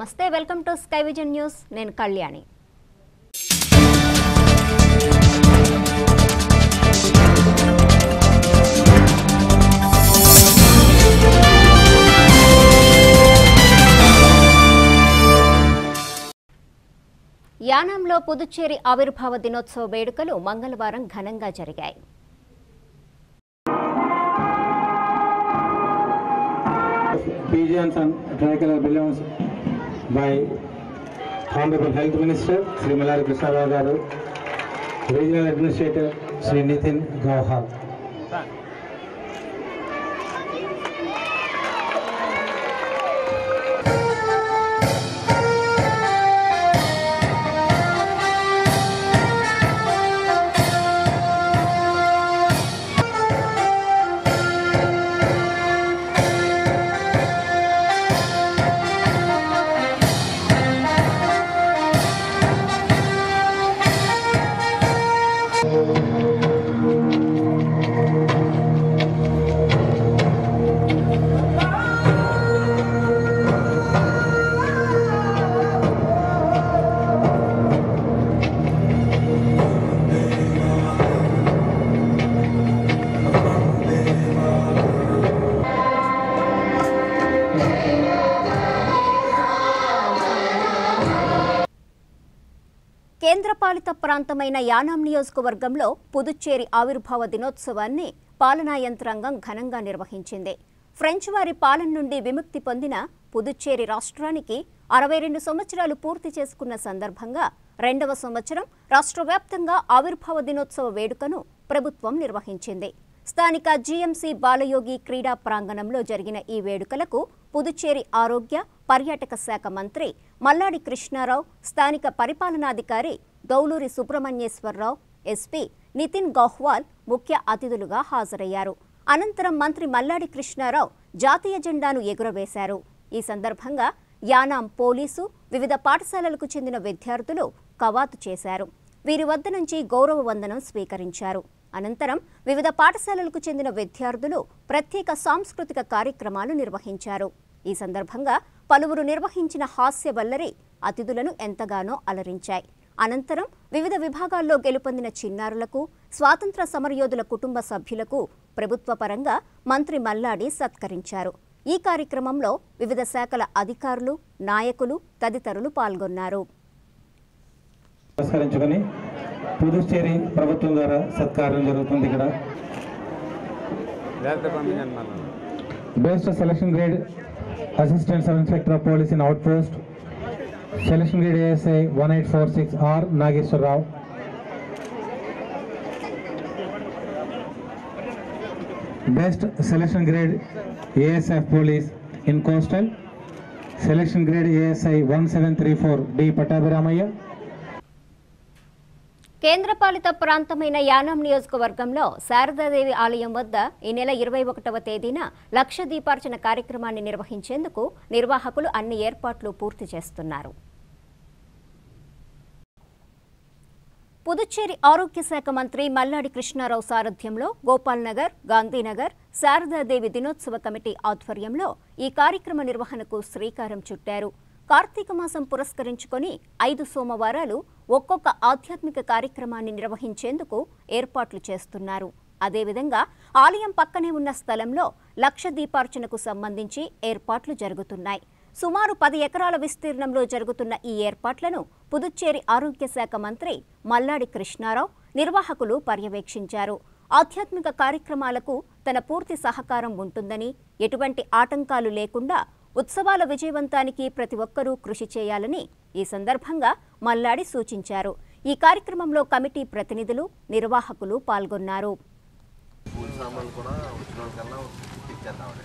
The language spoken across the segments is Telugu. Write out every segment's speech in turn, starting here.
నమస్తే welcome to sky vision news నేను కళ్యాణి యానాంలో పుదుచ్చేరి ఆవిర్భావ దినోత్సవ వేడుకలు మంగళవారం ఘనంగా జరిగాయి pigeons and tricolor balloons by Honorable Health Minister Sri Malari Krishnarao Garu, Regional Administrator Sri Nitin Gauhar. కేంద్రపాలిత ప్రాంతమైన యానాం నియోజకవర్గంలో పుదుచ్చేరి ఆవిర్భావ దినోత్సవాన్ని పాలనా యంత్రాంగం ఘనంగా నిర్వహించింది ఫ్రెంచ్ వారి పాలన నుండి విముక్తి పొందిన పుదుచ్చేరి రాష్ట్రానికి అరవై రెండు సంవత్సరాలు పూర్తి చేసుకున్న సందర్భంగా రెండవ సంవత్సరం రాష్ట్ర వ్యాప్తంగా ఆవిర్భావ దినోత్సవ వేడుకను ప్రభుత్వం నిర్వహించింది స్థానిక జీఎంసీ బాలయోగి క్రీడా ప్రాంగణంలో జరిగిన ఈ వేడుకలకు పుదుచ్చేరి ఆరోగ్య పర్యాటక శాఖ మంత్రి మల్లాడి కృష్ణారావు స్థానిక పరిపాలనాధికారి దౌలూరి సుబ్రహ్మణ్యేశ్వరరావు ఎస్పీ నితిన్ గౌహ్వాల్ ముఖ్య అతిథులుగా హాజరయ్యారు అనంతరం మంత్రి మల్లాడి కృష్ణారావు జాతీయ జెండాను ఎగురవేశారు ఈ సందర్భంగా యానాం పోలీసు వివిధ పాఠశాలలకు చెందిన విద్యార్థులు కవాతు చేశారు వీరి వద్ద నుంచి గౌరవ వందనం స్వీకరించారు అనంతరం వివిధ పాఠశాలలకు చెందిన విద్యార్థులు ప్రత్యేక సాంస్కృతిక కార్యక్రమాలు నిర్వహించారు ఈ సందర్భంగా పలువురు నిర్వహించిన హాస్య వల్లరి అతిథులను ఎంతగానో అలరించాయి అనంతరం వివిధ విభాగాల్లో గెలుపొందిన చిన్నారులకు స్వాతంత్ర సమరయోధుల కుటుంబ సభ్యులకు ప్రభుత్వ పరంగా మంత్రి మల్లాడి సత్కరించారు ఈ కార్యక్రమంలో వివిధ శాఖల అధికారులు నాయకులు తదితరులు పాల్గొన్నారు నమస్కరించుకొని పుదుచ్చేరి ప్రభుత్వం ద్వారా సత్కారం జరుగుతుంది ఇక్కడ లేకపోతే పంపించండి మళ్ళీ best selection grade assistant sub inspector of police in outpost selection grade ASI one eight four six R Nageswararao best selection grade ASF police in coastal selection grade ASI one seven three four D Pattabhiramayya కేంద్రపాలిత ప్రాంతమైన యానాం నియోజకవర్గంలో శారదాదేవి ఆలయం వద్ద ఈ నెల ఇరవై ఒకటవ తేదీన లక్ష దీపార్చన కార్యక్రమాన్ని నిర్వహించేందుకు నిర్వాహకులు అన్ని ఏర్పాట్లు పూర్తి చేస్తున్నారు పుదుచ్చేరి ఆరోగ్య శాఖ మంత్రి మల్లాడి కృష్ణారావు సారథ్యంలో గోపాల్ నగర్ గాంధీనగర్ శారదాదేవి దినోత్సవ కమిటీ ఆధ్వర్యంలో ఈ కార్యక్రమ నిర్వహణకు శ్రీకారం చుట్టారు కార్తీక మాసం పురస్కరించుకొని ఐదు సోమవారాలు ఒక్కొక్క ఆధ్యాత్మిక కార్యక్రమాన్ని నిర్వహించేందుకు ఏర్పాట్లు చేస్తున్నారు అదేవిధంగా ఆలయం పక్కనే ఉన్న స్థలంలో లక్ష దీపార్చనకు సంబంధించి ఏర్పాట్లు జరుగుతున్నాయి సుమారు పది ఎకరాల విస్తీర్ణంలో జరుగుతున్న ఈ ఏర్పాట్లను పుదుచ్చేరి ఆరోగ్య శాఖ మంత్రి మల్లాడి కృష్ణారావు నిర్వాహకులు పర్యవేక్షించారు ఆధ్యాత్మిక కార్యక్రమాలకు తన పూర్తి సహకారం ఉంటుందని ఎటువంటి ఆటంకాలు లేకుండా ఉత్సవాల విజయవంతానికి ప్రతి ఒక్కరూ కృషి చేయాలని ఈ సందర్భంగా మల్లాడి సూచించారు ఈ కార్యక్రమంలో కమిటీ ప్రతినిధులు నిర్వాహకులు పాల్గొన్నారు పూల సామాన్లు కూడా వచ్చిన వాళ్ళకన్నా ఇచ్చేద్దామండి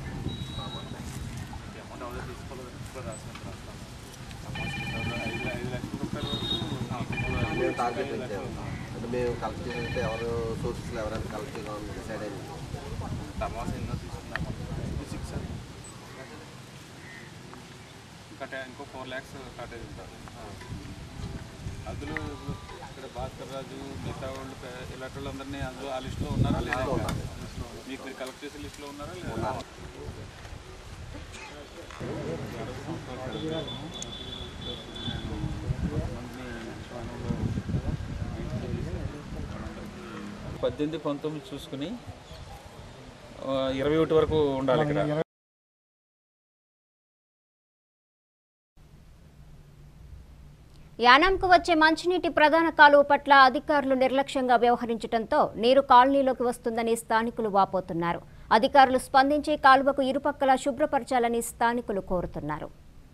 మేము టార్గెట్ ఇచ్చాము అంటే మేము కలెక్ట్ చేస్తే ఎవరు సోర్సెస్లో ఎవరైనా కలెక్ట్ చేయాలని డిసైడ్ అయింది టమాస్ ఎన్నో తీసుకున్నాము సిక్స్ అని ఇంకా టె- ఇంకో ఫోర్ ల్యాక్స్ కట్టేది ఉంటుంది అందులో ఇక్కడ భాస్కర్ రాజు మిగతా వాళ్ళు పె- ఇలాంటి వాళ్ళందరినీ అందులో ఆ లిస్ట్లో ఉన్నారా లేదా మీకు మీరు కలెక్ట్ చేసే లిస్ట్లో ఉన్నారా లేదా పద్దెనిమిది పంతొమ్మిది చూసుకుని ఆ, ఇరవై ఒకటి వరకు ఉండాలి ఇక్కడ యానాంకు వచ్చే మంచినీటి ప్రధాన కాలువ పట్ల అధికారులు నిర్లక్ష్యంగా వ్యవహరించడంతో నీరు కాలనీలోకి వస్తుందని స్థానికులు వాపోతున్నారు అధికారులు స్పందించి కాలువకు ఇరుపక్కల శుభ్రపరచాలని స్థానికులు కోరుతున్నారు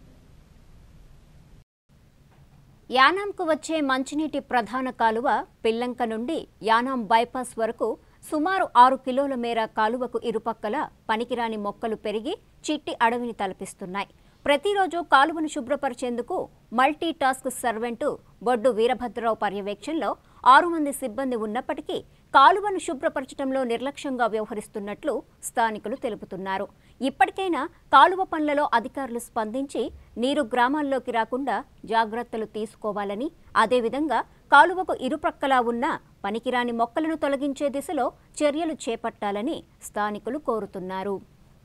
యానాంకు వచ్చే మంచినీటి ప్రధాన కాలువ పిల్లంక నుండి యానాం బైపాస్ వరకు సుమారు ఆరు కిలోల మేర కాలువకు ఇరుపక్కల పనికిరాని మొక్కలు పెరిగి చిట్టి అడవిని తలపిస్తున్నాయి ప్రతిరోజు కాలువను శుభ్రపరిచేందుకు multi task servant Boddu Veerabhadrarao పర్యవేక్షణలో ఆరు మంది సిబ్బంది ఉన్నప్పటికీ కాలువను శుభ్రపరచడంలో నిర్లక్ష్యంగా వ్యవహరిస్తున్నట్లు స్థానికులు తెలుపుతున్నారు ఇప్పటికైనా కాలువ పనులలో అధికారులు స్పందించి నీరు గ్రామాల్లోకి రాకుండా జాగ్రత్తలు తీసుకోవాలని అదేవిధంగా కాలువకు ఇరుప్రక్కలా ఉన్న పనికిరాని మొక్కలను తొలగించే దిశలో చర్యలు చేపట్టాలని స్థానికులు కోరుతున్నారు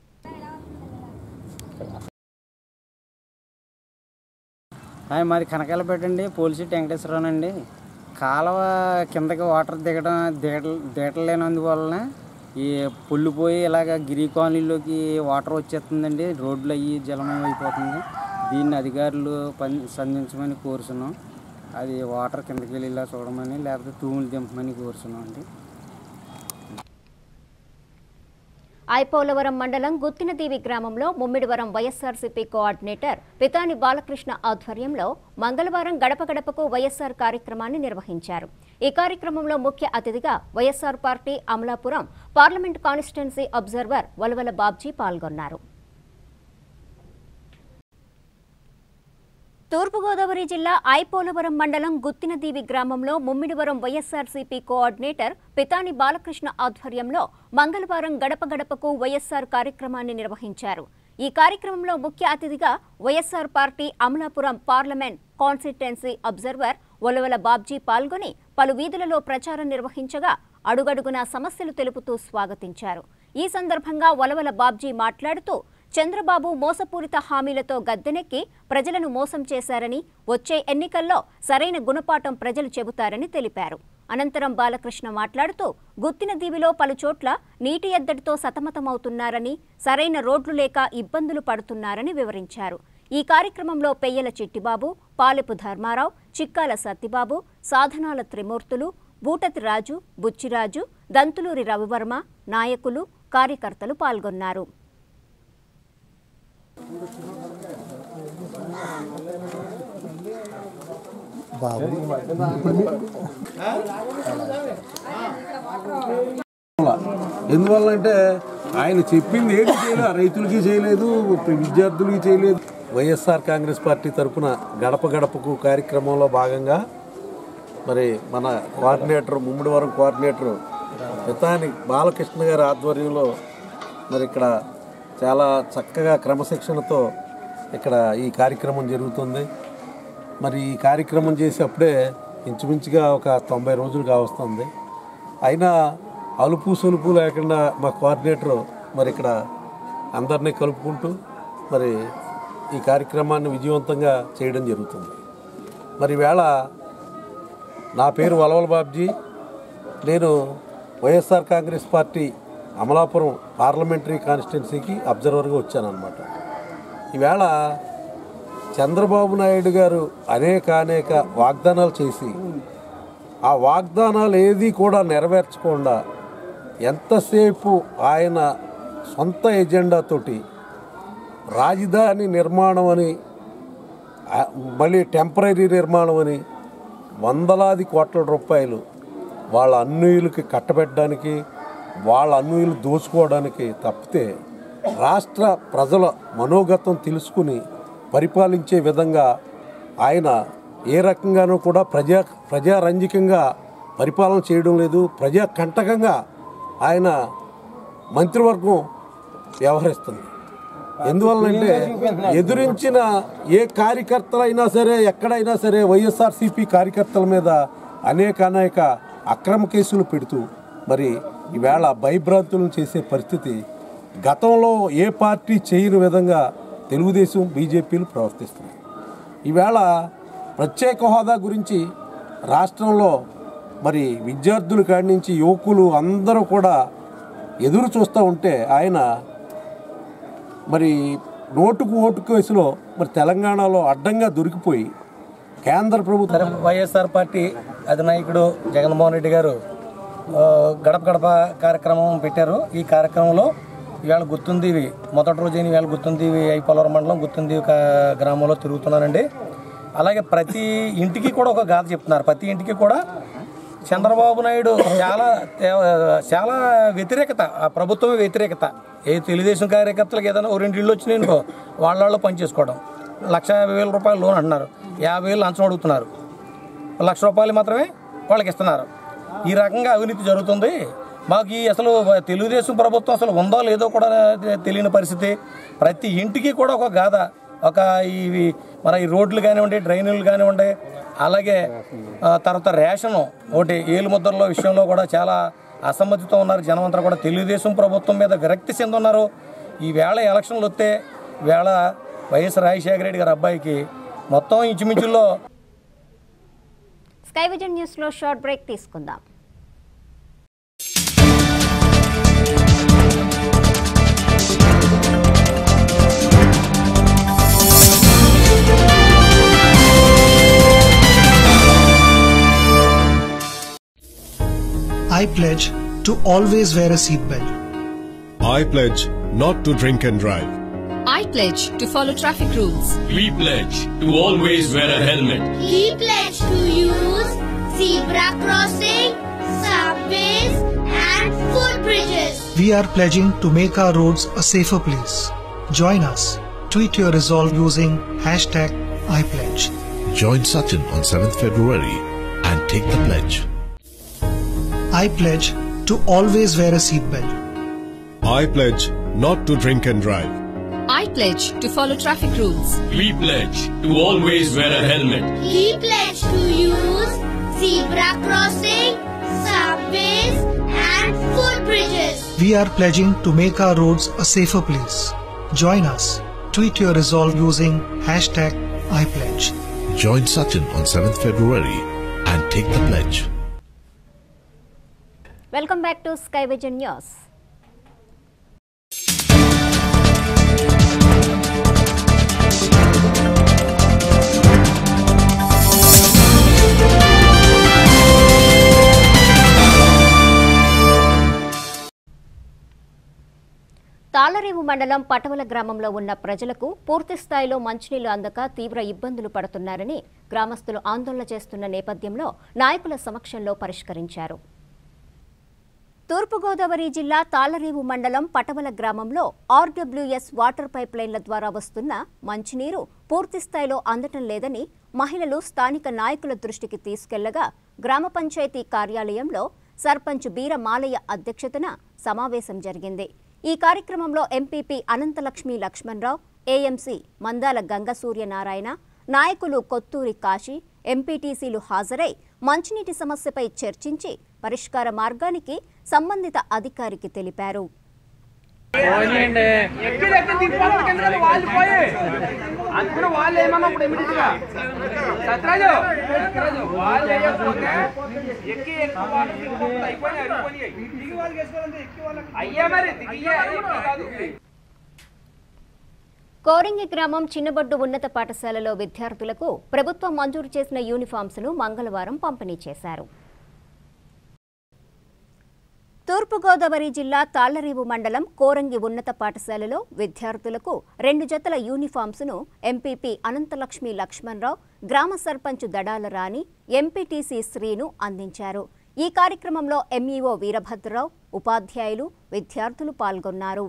హాయ్ మాది కనకాలపేట అండి పోలీసు వెంకటేశ్వరరావు అండి కాలువ కిందకి వాటర్ దిగడం దిగ దిగటలేనందువలన ఈ పొల్లిపోయి ఇలాగ గిరి కాలనీలోకి వాటర్ వచ్చేస్తుందండి రోడ్లు అయ్యి జలమయం అయిపోతుంది దీన్ని అధికారులు పని సంధించమని కోరుతున్నాం అది వాటర్ కిందకి వెళ్ళి ఇలా చూడమని లేకపోతే తూములు దింపమని కోరుతున్నాం అండి ఐపోలవరం మండలం గుత్తినదీవి గ్రామంలో ముమ్మిడివరం వైఎస్ఆర్సీపీ కోఆర్డినేటర్ పితాని బాలకృష్ణ ఆధ్వర్యంలో మంగళవారం గడప గడపకు వైఎస్ఆర్ కార్యక్రమాన్ని నిర్వహించారు ఈ కార్యక్రమంలో ముఖ్య అతిథిగా YSR party Amalapuram parliament constituency observer Valavala Babji పాల్గొన్నారు తూర్పుగోదావరి జిల్లా ఐపోలవరం మండలం గుత్తినదీవి గ్రామంలో ముమ్మిడివరం వైఎస్ఆర్సీపీ కోఆర్డినేటర్ పితాని బాలకృష్ణ ఆధ్వర్యంలో మంగళవారం గడప గడపకు వైఎస్ఆర్ కార్యక్రమాన్ని నిర్వహించారు ఈ కార్యక్రమంలో ముఖ్య అతిథిగా YSR party Amalapuram parliament constituency observer Olavala Babji పాల్గొని పలు వీధులలో ప్రచారం నిర్వహించగా అడుగడుగునా సమస్యలు తెలుపుతూ స్వాగతించారు ఈ సందర్భంగా ఒలవల బాబ్జీ మాట్లాడుతూ చంద్రబాబు మోసపూరిత హామీలతో గద్దెనెక్కి ప్రజలను మోసం చేశారని వచ్చే ఎన్నికల్లో సరైన గుణపాఠం ప్రజలు చెబుతారని తెలిపారు అనంతరం బాలకృష్ణ మాట్లాడుతూ గుత్తిన దీవిలో పలు చోట్ల నీటి ఎద్దడితో సతమతమవుతున్నారని సరైన రోడ్లు లేక ఇబ్బందులు పడుతున్నారని వివరించారు ఈ కార్యక్రమంలో పెయ్యల చిట్టిబాబు పాలెపు ధర్మారావు చిక్కాల సత్తిబాబు సాధనాల త్రిమూర్తులు బూటతి రాజు బుచ్చిరాజు దంతులూరి రవివర్మ నాయకులు కార్యకర్తలు పాల్గొన్నారు ఎందువల్ల అంటే ఆయన చెప్పింది ఏంటి చేయలేదు రైతులకి చేయలేదు విద్యార్థులకి చేయలేదు వైఎస్ఆర్ కాంగ్రెస్ పార్టీ తరఫున గడప గడపకు కార్యక్రమంలో భాగంగా మరి మన కోఆర్డినేటర్ ముమ్మిడివరం కోఆర్డినేటర్ పితాని బాలకృష్ణ గారి ఆధ్వర్యంలో మరి ఇక్కడ చాలా చక్కగా క్రమశిక్షణతో ఇక్కడ ఈ కార్యక్రమం జరుగుతుంది మరి ఈ కార్యక్రమం చేసేప్పుడే ఇంచుమించుగా ఒక తొంభై రోజులు కావస్తుంది అయినా అలుపు సొలుపు లేకుండా మా కోఆర్డినేటర్ మరి ఇక్కడ అందరినీ కలుపుకుంటూ మరి ఈ కార్యక్రమాన్ని విజయవంతంగా చేయడం జరుగుతుంది మరి వేళ నా పేరు వలవల బాబ్జీ నేను YSR Congress party Amalapuram parliamentary కాన్స్టిట్యున్సీకి అబ్జర్వర్గా వచ్చానన్నమాట ఈవేళ చంద్రబాబు నాయుడు గారు అనేక అనేక వాగ్దానాలు చేసి ఆ వాగ్దానాలు ఏది కూడా నెరవేర్చకుండా ఎంతసేపు ఆయన సొంత ఎజెండాతోటి రాజధాని నిర్మాణం అని ఆ, మళ్ళీ టెంపరీ నిర్మాణం అని వందలాది కోట్ల రూపాయలు వాళ్ళ అన్నుయులకి కట్టబెట్టడానికి వాళ్ళ అన్నుయులు దోచుకోవడానికి తప్పితే రాష్ట్ర ప్రజల మనోగతం తెలుసుకుని పరిపాలించే విధంగా ఆయన ఏ రకంగానూ కూడా ప్రజా ప్రజారంజకంగా పరిపాలన చేయడం లేదు ప్రజా కంటకంగా ఆయన మంత్రివర్గం వ్యవహరిస్తుంది ఎందువల్లంటే ఎదురించిన ఏ కార్యకర్తలైనా సరే ఎక్కడైనా సరే వైఎస్ఆర్సీపీ కార్యకర్తల మీద అనేక అనేక అక్రమ కేసులు పెడుతూ మరి ఈవేళ భయభ్రాంతులను చేసే పరిస్థితి గతంలో ఏ పార్టీ చేయని విధంగా తెలుగుదేశం బీజేపీలు ప్రవర్తిస్తున్నాయి ఈవేళ ప్రత్యేక హోదా గురించి రాష్ట్రంలో మరి విద్యార్థుల కాడి నుంచి యువకులు అందరూ కూడా ఎదురు చూస్తూ ఉంటే ఆయన మరి నోటుకు ఓటు కేసులో మరి తెలంగాణలో అడ్డంగా దొరికిపోయి కేంద్ర ప్రభుత్వం వైఎస్ఆర్ పార్టీ అధినాయకుడు జగన్మోహన్ రెడ్డి గారు ఆ, గడప గడప కార్యక్రమం పెట్టారు ఈ కార్యక్రమంలో ఇవాళ గుర్తుందీవి మొదటి రోజు ఇవాళ గుర్తుందీవి ఐపోలవరం మండలం గుర్తుందీవి కా- గ్రామంలో తిరుగుతున్నానండి అలాగే ప్రతి ఇంటికి కూడా ఒక గాథ చెప్తున్నారు ప్రతి ఇంటికి కూడా చంద్రబాబు నాయుడు చాలా తే- చాలా వ్యతిరేకత ఆ ప్రభుత్వమే వ్యతిరేకత ఏ తెలుగుదేశం కార్యకర్తలకు ఏదైనా ఓ రెండు ఇళ్ళు వచ్చినాయి అనుకో వాళ్ళ వాళ్ళు పనిచేసుకోవడం లక్ష యాభై వేల రూపాయలు లోన్ అంటున్నారు యాభై వేలు లంచం అడుగుతున్నారు లక్ష రూపాయలు మాత్రమే వాళ్ళకి ఇస్తున్నారు ఈ రకంగా అవినీతి జరుగుతుంది మాకు ఈ అసలు తెలుగుదేశం ప్రభుత్వం అసలు ఉందో లేదో కూడా తెలియని పరిస్థితి ప్రతి ఇంటికి కూడా ఒక గాథ ఒక ఇవి మన ఈ రోడ్లు కానివ్వండి డ్రైనేజీలు కానివ్వండి అలాగే ఆ, తర్వాత రేషన్ ఒకటి ఏలు ముద్రల విషయంలో కూడా చాలా అసమ్మతితో ఉన్నారు జనం అంతా కూడా తెలుగుదేశం ప్రభుత్వం మీద విరక్తి చెందున్నారు ఈ వేళ ఎలక్షన్లు వస్తే వేళ వైఎస్ రాజశేఖర రెడ్డి గారి అబ్బాయికి మొత్తం ఇంచుమించుల్లో స్కై విజన్ న్యూస్లో షార్ట్ బ్రేక్ తీసుకుందాం I pledge to always wear a seatbelt. I pledge not to drink and drive. I pledge to follow traffic rules. We pledge to always wear a helmet. We pledge to use zebra crossing, subways, and footbridges. We are pledging to make our roads a safer place. Join us. Tweet your resolve using hashtag IPledge. Join Sachin on 7th February and take the pledge. I pledge to always wear a seatbelt. I pledge not to drink and drive. I pledge to follow traffic rules. We pledge to always wear a helmet. We pledge to use zebra crossing, subways, and footbridges. We are pledging to make our roads a safer place. Join us. Tweet your resolve using hashtag IPledge. Join Sachin on 7th February and take the pledge. Welcome back to sky vision news Talarevu మండలం పటవల గ్రామంలో ఉన్న ప్రజలకు పూర్తి స్థాయిలో మంచినీళ్లు అందక తీవ్ర ఇబ్బందులు పడుతున్నారని గ్రామస్తులు ఆందోళన చేస్తున్న నేపథ్యంలో నాయకుల సమక్షంలో పరిష్కరించారు తూర్పుగోదావరి జిల్లా తాళ్లరేవు మండలం పటవల గ్రామంలో ఆర్డబ్ల్యూఎస్ వాటర్ పైప్ లైన్ల ద్వారా వస్తున్న మంచినీరు పూర్తి స్థాయిలో అందటం లేదని మహిళలు స్థానిక నాయకుల దృష్టికి తీసుకెళ్లగా గ్రామ పంచాయతీ కార్యాలయంలో సర్పంచ్ బీర మాలయ్య అధ్యక్షతన సమావేశం జరిగింది ఈ కార్యక్రమంలో ఎంపీపీ అనంతలక్ష్మి లక్ష్మణరావు ఏఎంసీ మందాల గంగ సూర్యనారాయణ నాయకులు కొత్తూరి కాశీ ఎంపీటీసీలు హాజరై మంచినీటి సమస్యపై చర్చించి పరిష్కార మార్గానికి సంబంధిత అధికారికి తెలిపారు అందుకని వాళ్ళు ఏమన్నా ఇప్పుడు ఇమీడియట్ గా సత్రాజు వాళ్ళు వేయకపోతే ఎక్కి ఎక్కువ వాళ్ళు దిగుకుంటూ అయిపోయినాయి అయిపోయినాయి అయ్యా మరి దిగియే ఎక్కి కాదు కోరింగి గ్రామం చిన్నబొడ్డు ఉన్నత పాఠశాలలో విద్యార్థులకు ప్రభుత్వం మంజూరు చేసిన యూనిఫామ్స్ ను మంగళవారం పంపిణీ చేశారు తూర్పుగోదావరి జిల్లా తాళ్లరేవు మండలం కోరంగి ఉన్నత పాఠశాలలో విద్యార్థులకు రెండు జతల యూనిఫామ్స్ ను ఎంపీపీ అనంతలక్ష్మి లక్ష్మణరావు గ్రామ సర్పంచ్ దడాల రాణి ఎంపీటీసీ శ్రీను అందించారు ఈ కార్యక్రమంలో ఎంఈఓ వీరభద్రరావు ఉపాధ్యాయులు విద్యార్థులు పాల్గొన్నారు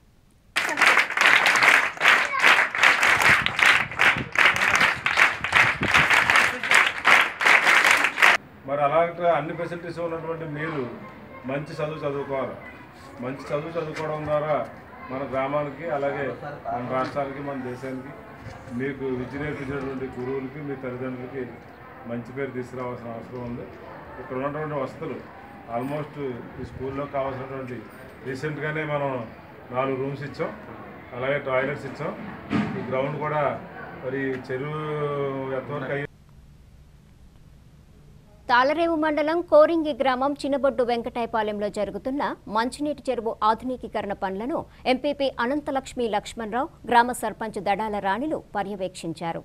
మరి అలాంటి అన్ని ఫెసిలిటీస్ ఉన్నటువంటి మీరు మంచి చదువు చదువుకోవాలి మంచి చదువు చదువుకోవడం ద్వారా మన గ్రామానికి అలాగే మన రాష్ట్రానికి మన దేశానికి మీకు విద్య నేర్పించినటువంటి గురువులకి మీ తల్లిదండ్రులకి మంచి పేరు తీసుకురావాల్సిన అవసరం ఉంది ఇక్కడ ఉన్నటువంటి వసతులు ఆల్మోస్ట్ ఈ స్కూల్లో కావాల్సినటువంటి రీసెంట్గానే మనం నాలుగు రూమ్స్ ఇచ్చాం అలాగే టాయిలెట్స్ ఇచ్చాం ఈ గ్రౌండ్ కూడా మరి చెరువు ఎంతవరకు అయ్యి తాళరేవు మండలం కోరింగి గ్రామం చిన్నబొడ్డు వెంకటాయపాలెంలో జరుగుతున్న మంచినీటి చెరువు ఆధునీకరణ పనులను ఎంపీపీ అనంతలక్ష్మి లక్ష్మణరావు గ్రామ సర్పంచ్ దడాల రాణిలు పర్యవేక్షించారు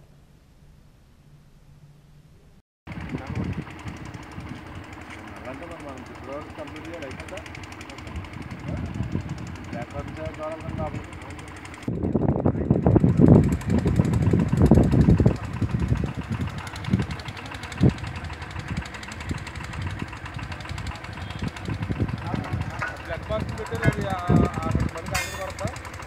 అలాంటే మరి మనం ఫిబ్రవరి కంప్లీట్ చేయాలి అయిపోతా బ్యాక్వర్డ్ కావాలంటే కాబట్టి బ్లడ్ బాక్స్ పెట్టారు అది ఆ- ఆ మంది దాంట్లో కొడతా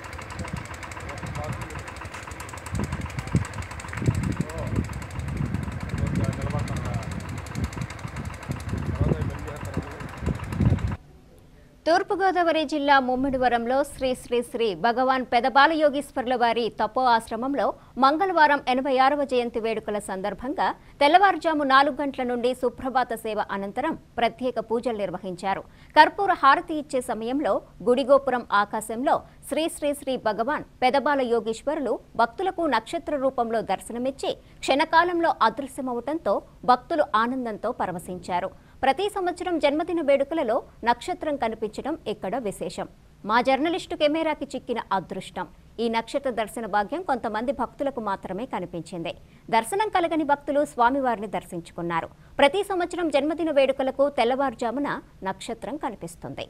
తూర్పుగోదావరి జిల్లా ముమ్మిడివరంలో శ్రీ శ్రీ శ్రీ భగవాన్ పెదబాల యోగీశ్వరుల వారి తపో ఆశ్రమంలో మంగళవారం ఎనభై ఆరవ జయంతి వేడుకల సందర్భంగా తెల్లవారుజాము నాలుగు గంటల నుండి సుప్రభాత సేవ అనంతరం ప్రత్యేక పూజలు నిర్వహించారు కర్పూర హారతి ఇచ్చే సమయంలో గుడిగోపురం ఆకాశంలో శ్రీ శ్రీ శ్రీ భగవాన్ పెదబాల యోగీశ్వరులు భక్తులకు నక్షత్ర రూపంలో దర్శనమిచ్చి క్షణకాలంలో అదృశ్యమవటంతో భక్తులు ఆనందంతో పరవశించారు ప్రతి సంవత్సరం జన్మదిన వేడుకలలో నక్షత్రం కనిపించడం ఇక్కడ విశేషం మా జర్నలిస్టు కెమెరాకి చిక్కిన అదృష్టం ఈ నక్షత్ర దర్శన భాగ్యం కొంతమంది భక్తులకు మాత్రమే కనిపించింది దర్శనం కలగని భక్తులు స్వామివారిని దర్శించుకున్నారు ప్రతి సంవత్సరం జన్మదిన వేడుకలకు తెల్లవారుజామున నక్షత్రం కనిపిస్తుంది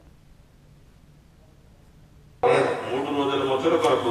మూడు రోజుల మొదల కొరకు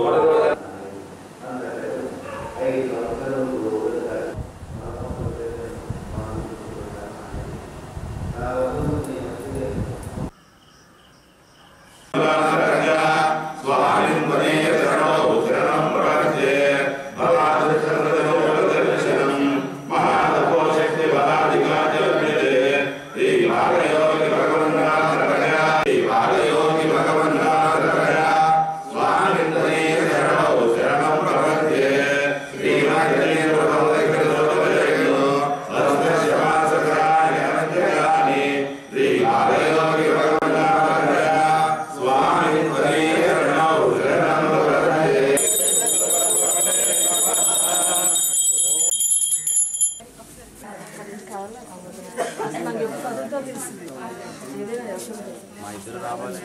మా ఇద్దరు రావాలి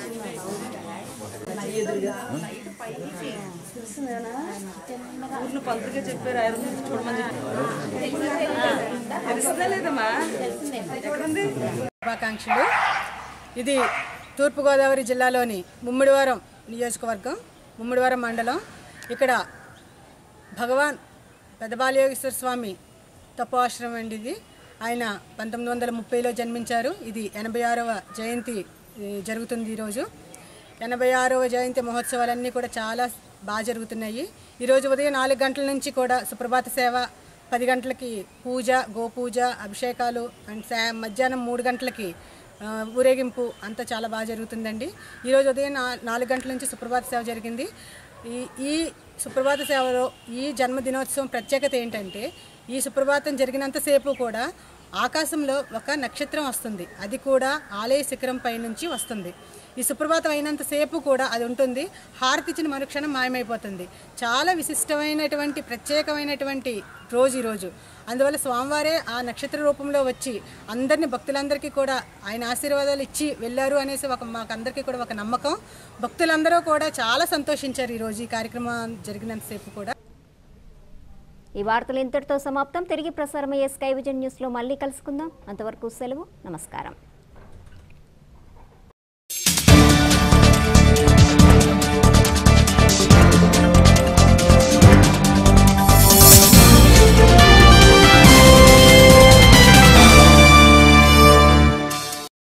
ఊర్లో పంతులుగా చెప్పారు ఆయన నుంచి చూడమని తెలుస్తుందా లేదమ్మా ఎక్కడుంది శుభాకాంక్షలు ఇది తూర్పుగోదావరి జిల్లాలోని ముమ్మిడివారం నియోజకవర్గం ముమ్మిడివారం మండలం ఇక్కడ భగవాన్ పెదబాలయోగేశ్వర స్వామి తపోఆశ్రమం అండి ఇది ఆయన పంతొమ్మిది వందల ముప్పైలో జన్మించారు ఇది ఎనభై ఆరవ జయంతి ఈ, జరుగుతుంది ఈరోజు ఎనభై ఆరవ జయంతి మహోత్సవాలన్నీ కూడా చాలా బాగా జరుగుతున్నాయి ఈరోజు ఉదయం నాలుగు గంటల నుంచి కూడా సుప్రభాత సేవ పది గంటలకి పూజ గోపూజ అభిషేకాలు అండ్ సా మధ్యాహ్నం మూడు గంటలకి ఆ, ఊరేగింపు అంతా చాలా బాగా జరుగుతుందండి ఈరోజు ఉదయం నా నాలుగు గంటల నుంచి సుప్రభాత సేవ జరిగింది ఈ ఈ సుప్రభాత సేవలో ఈ జన్మదినోత్సవం ప్రత్యేకత ఏంటంటే ఈ సుప్రభాతం జరిగినంతసేపు కూడా ఆకాశంలో ఒక నక్షత్రం వస్తుంది అది కూడా ఆలయ శిఖరం పై నుంచి వస్తుంది ఈ సుప్రభాతం అయినంతసేపు కూడా అది ఉంటుంది హారతి ఇచ్చిన మరుక్షణం మాయమైపోతుంది చాలా విశిష్టమైనటువంటి ప్రత్యేకమైనటువంటి రోజు ఈరోజు అందువల్ల స్వామివారే ఆ నక్షత్ర రూపంలో వచ్చి అందరినీ భక్తులందరికీ కూడా ఆయన ఆశీర్వాదాలు ఇచ్చి వెళ్ళారు అనేసి ఒక మాకందరికీ కూడా ఒక నమ్మకం భక్తులందరూ కూడా చాలా సంతోషించారు ఈరోజు ఈ కార్యక్రమం జరిగినంతసేపు కూడా ఈ వార్తలు ఇంతటితో సమాప్తం తిరిగి ప్రసారమయ్యే స్కై విజన్ న్యూస్లో మళ్ళీ కలుసుకుందాం అంతవరకు సెలవు నమస్కారం